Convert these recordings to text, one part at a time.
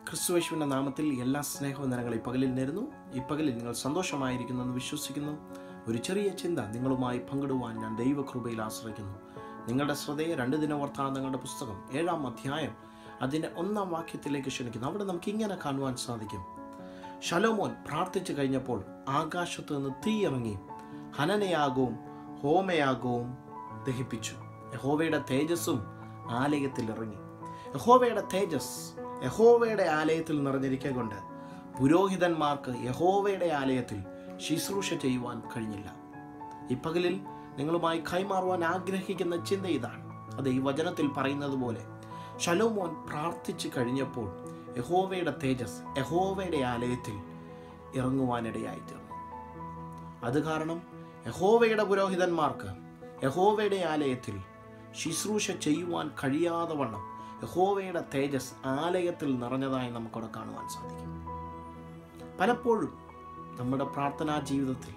ക്രിസ്തുവേശുവിൻ്റെ നാമത്തിൽ എല്ലാ സ്നേഹവന്ദനങ്ങളും ഈ പകലിൽ നേരുന്നു ഈ പകലിൽ നിങ്ങൾ സന്തോഷമായിരിക്കുന്നു എന്ന് വിശ്വസിക്കുന്നു ഒരു ചെറിയ ചിന്ത നിങ്ങളുമായി പങ്കിടുവാൻ ഞാൻ ദൈവകൃപയിൽ ആശ്രയിക്കുന്നു നിങ്ങളുടെ ശ്രദ്ധയെ രണ്ട് ദിന വർത്താന്തങ്ങളുടെ പുസ്തകം ഏഴാം അധ്യായം അതിൻ്റെ ഒന്നാം വാക്യത്തിലേക്ക് ക്ഷണിക്കുന്നു അവിടെ നമുക്ക് ഇങ്ങനെ കാണുവാൻ സാധിക്കും ശലോമോൻ പ്രാർത്ഥിച്ചു കഴിഞ്ഞപ്പോൾ ആകാശത്ത് നിന്ന് തീ ഇറങ്ങി ഹനനയാകവും ഹോമയാകവും ദഹിപ്പിച്ചു യഹോവയുടെ തേജസ്സും ആലയത്തിൽ ഇറങ്ങി യഹോവയുടെ തേജസ് യഹോവയുടെ ആലയത്തിൽ നിറഞ്ഞിരിക്കെ കൊണ്ട് പുരോഹിതന്മാർക്ക് യഹോവയുടെ ആലയത്തിൽ ശുശ്രൂഷ ചെയ്യുവാൻ കഴിഞ്ഞില്ല ഈ പകലിൽ നിങ്ങളുമായി കൈമാറുവാൻ ആഗ്രഹിക്കുന്ന ചിന്ത ഇതാണ് അത് ഈ വചനത്തിൽ പറയുന്നത് പോലെ ശലോമോൻ പ്രാർത്ഥിച്ചു കഴിഞ്ഞപ്പോൾ യഹോവയുടെ തേജസ് യഹോവയുടെ ആലയത്തിൽ ഇറങ്ങുവാനിടയായി തീർന്നു അത് കാരണം യഹോവയുടെ പുരോഹിതന്മാർക്ക് യഹോവയുടെ ആലയത്തിൽ ശുശ്രൂഷ ചെയ്യുവാൻ കഴിയാതെ വണ്ണം യഹോവയുടെ തേജസ് ആലയത്തിൽ നിറഞ്ഞതായി നമുക്കവിടെ കാണുവാൻ സാധിക്കും പലപ്പോഴും നമ്മുടെ പ്രാർത്ഥനാ ജീവിതത്തിൽ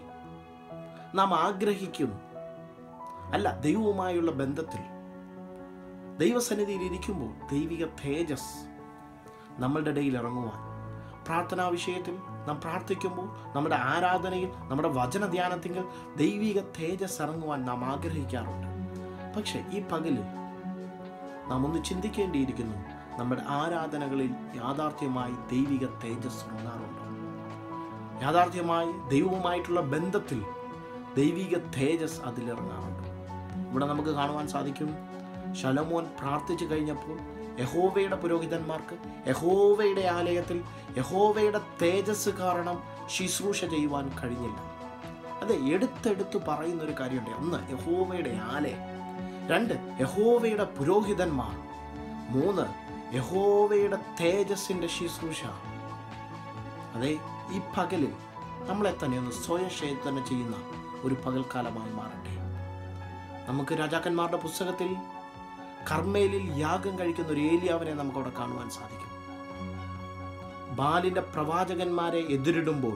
നാം ആഗ്രഹിക്കും അല്ല ദൈവവുമായുള്ള ബന്ധത്തിൽ ദൈവസന്നിധിയിൽ ഇരിക്കുമ്പോൾ ദൈവിക തേജസ് നമ്മളുടെ ഇടയിൽ ഇറങ്ങുവാൻ പ്രാർത്ഥനാ വിഷയത്തിൽ നാം പ്രാർത്ഥിക്കുമ്പോൾ നമ്മുടെ ആരാധനയിൽ നമ്മുടെ വചനധ്യാനത്തിങ്കിൽ ദൈവിക തേജസ് ഇറങ്ങുവാൻ നാം ആഗ്രഹിക്കാറുണ്ട് പക്ഷെ ഈ പകലിൽ നാം ഒന്ന് ചിന്തിക്കേണ്ടിയിരിക്കുന്നു നമ്മുടെ ആരാധനകളിൽ യാഥാർത്ഥ്യമായി ദൈവിക തേജസ് ഉണ്ടാറുണ്ടോ യാഥാർത്ഥ്യമായി ദൈവവുമായിട്ടുള്ള ബന്ധത്തിൽ ദൈവിക തേജസ് അതിലിറങ്ങാറുണ്ട് ഇവിടെ നമുക്ക് കാണുവാൻ സാധിക്കും ശലമോൻ പ്രാർത്ഥിച്ചു കഴിഞ്ഞപ്പോൾ യഹോവയുടെ പുരോഹിതന്മാർക്ക് യഹോവയുടെ ആലയത്തിൽ യഹോവയുടെ തേജസ് കാരണം ശുശ്രൂഷ ചെയ്യുവാൻ കഴിഞ്ഞില്ല അതെ എടുത്തെടുത്ത് പറയുന്ന ഒരു കാര്യമുണ്ട് ഒന്ന് യഹോവയുടെ ആലയം രണ്ട് യഹോവയുടെ പുരോഹിതന്മാർ മൂന്ന് യഹോവയുടെ തേജസ്സിന്റെ ശുശ്രൂഷ അതെ ഈ പകലിൽ നമ്മളെ തന്നെ ഒന്ന് സ്വയശേതന ചെയ്യുന്ന ഒരു പകൽക്കാലമായി മാറട്ടെ നമുക്ക് രാജാക്കന്മാരുടെ പുസ്തകത്തിൽ കർമ്മേലിൽ യാഗം കഴിക്കുന്ന ഒരു ഏലിയാവിനെ നമുക്കവിടെ കാണുവാൻ സാധിക്കും ബാലിന്റെ പ്രവാചകന്മാരെ എതിരിടുമ്പോൾ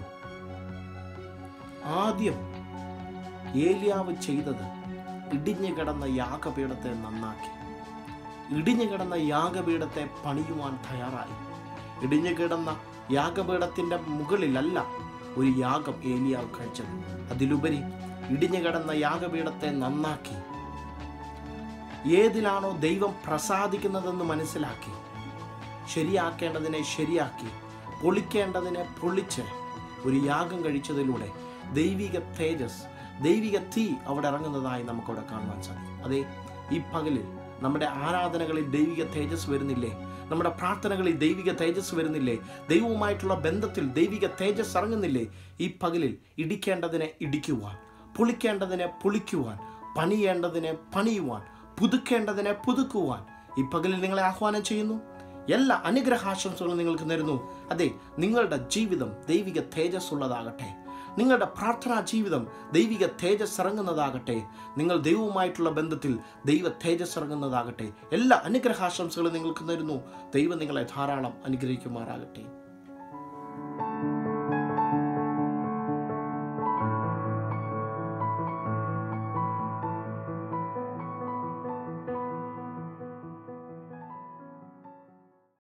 ആദ്യം ഏലിയാവ് ചെയ്തത് ഇടിഞ്ഞു കിടന്ന യാഗപീഠത്തെ നന്നാക്കി ഇടിഞ്ഞു കിടന്ന യാഗപീഠത്തെ പണിയുവാൻ തയ്യാറായി ഇടിഞ്ഞു കിടന്ന യാഗപീഠത്തിന്റെ മുകളിലല്ല ഒരു യാഗം ഏലിയാവ് കഴിച്ചത് അതിലുപരി ഇടിഞ്ഞു കിടന്ന യാഗപീഠത്തെ നന്നാക്കി ഏതിലാണോ ദൈവം പ്രസാദിക്കുന്നതെന്ന് മനസ്സിലാക്കി ശരിയാക്കേണ്ടതിനെ ശരിയാക്കി പൊളിക്കേണ്ടതിനെ പൊളിച്ച് ഒരു യാഗം കഴിച്ചതിലൂടെ ദൈവിക തേജസ് ദൈവിക തീ അവിടെ ഇറങ്ങുന്നതായി നമുക്കവിടെ കാണുവാൻ സാധിക്കും അതെ ഈ പകലിൽ നമ്മുടെ ആരാധനകളിൽ ദൈവിക തേജസ് വരുന്നില്ലേ നമ്മുടെ പ്രാർത്ഥനകളിൽ ദൈവിക തേജസ് വരുന്നില്ലേ ദൈവവുമായിട്ടുള്ള ബന്ധത്തിൽ ദൈവിക തേജസ് ഇറങ്ങുന്നില്ലേ ഈ പകലിൽ ഇടിക്കേണ്ടതിനെ ഇടിക്കുവാൻ പൊളിക്കേണ്ടതിനെ പൊളിക്കുവാൻ പണിയേണ്ടതിനെ പണിയുവാൻ പുതുക്കേണ്ടതിനെ പുതുക്കുവാൻ ഈ പകലിൽ നിങ്ങളെ ആഹ്വാനം ചെയ്യുന്നു എല്ലാ അനുഗ്രഹാശംസകളും നിങ്ങൾക്ക് നേരുന്നു അതെ നിങ്ങളുടെ ജീവിതം ദൈവിക തേജസ് ഉള്ളതാകട്ടെ നിങ്ങളുടെ പ്രാർത്ഥനാ ജീവിതം ദൈവിക തേജസ് ഇറങ്ങുന്നതാകട്ടെ നിങ്ങൾ ദൈവവുമായിട്ടുള്ള ബന്ധത്തിൽ ദൈവ തേജസ് ഇറങ്ങുന്നതാകട്ടെ എല്ലാ അനുഗ്രഹാശംസകളും നിങ്ങൾക്ക് നേരുന്നു ദൈവം നിങ്ങളെ ധാരാളം അനുഗ്രഹിക്കുമാറാകട്ടെ